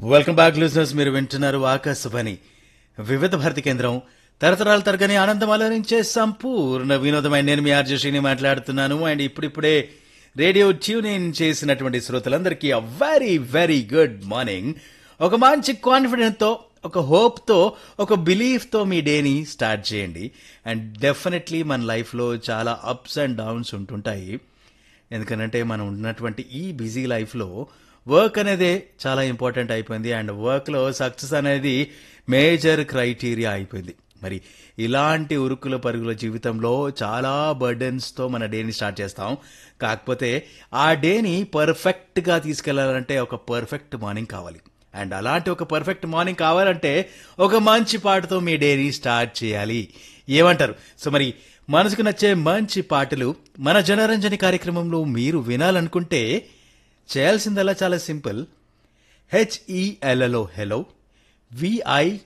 welcome back listeners మీరు వింటున్నారు ఆకాశవాణి వివిధ భారతి కేంద్రం తరతరాలు తరగని ఆనందం అలరించే సంపూర్ణ వినోదమైన నేను మీ ఆర్జశ్రీని మాట్లాడుతున్నాను అండ్ ఇప్పుడిప్పుడే రేడియో ట్యూన్ ఇన్ చేసినటువంటి శ్రోతలందరికీ a very very good morning ఒక మంచి కాన్ఫిడెంట్ తో ఒక హోప్ తో ఒక బిలీఫ్ తో మీ డేని స్టార్ట్ చేయండి అండ్ డెఫినెట్లీ మన లైఫ్ లో చాలా అప్స్ అండ్ డౌన్స్ ఉంటుంటాయి ఎందుకనంటే మనం ఉన్నటువంటి ఈ బిజీ లైఫ్లో వర్క్ అనేది చాలా ఇంపార్టెంట్ అయిపోయింది అండ్ వర్క్లో సక్సెస్ అనేది మేజర్ క్రైటీరియా అయిపోయింది మరి ఇలాంటి ఉరుకుల పరుగుల జీవితంలో చాలా బర్డెన్స్తో మన డేని స్టార్ట్ చేస్తాం కాకపోతే ఆ డేని పర్ఫెక్ట్గా తీసుకెళ్లాలంటే ఒక పర్ఫెక్ట్ మార్నింగ్ కావాలి అండ్ అలాంటి ఒక పర్ఫెక్ట్ మార్నింగ్ కావాలంటే ఒక మంచి పాటతో మీ డేని స్టార్ట్ చేయాలి ఏమంటారు సో మరి మనసుకు నచ్చే మంచి పాటలు మన జనరంజని కార్యక్రమంలో మీరు వినాలనుకుంటే చేయాల్సిందల్లా చాలా సింపుల్ హెచ్ఈఎల్ఎలో హెలో విఐ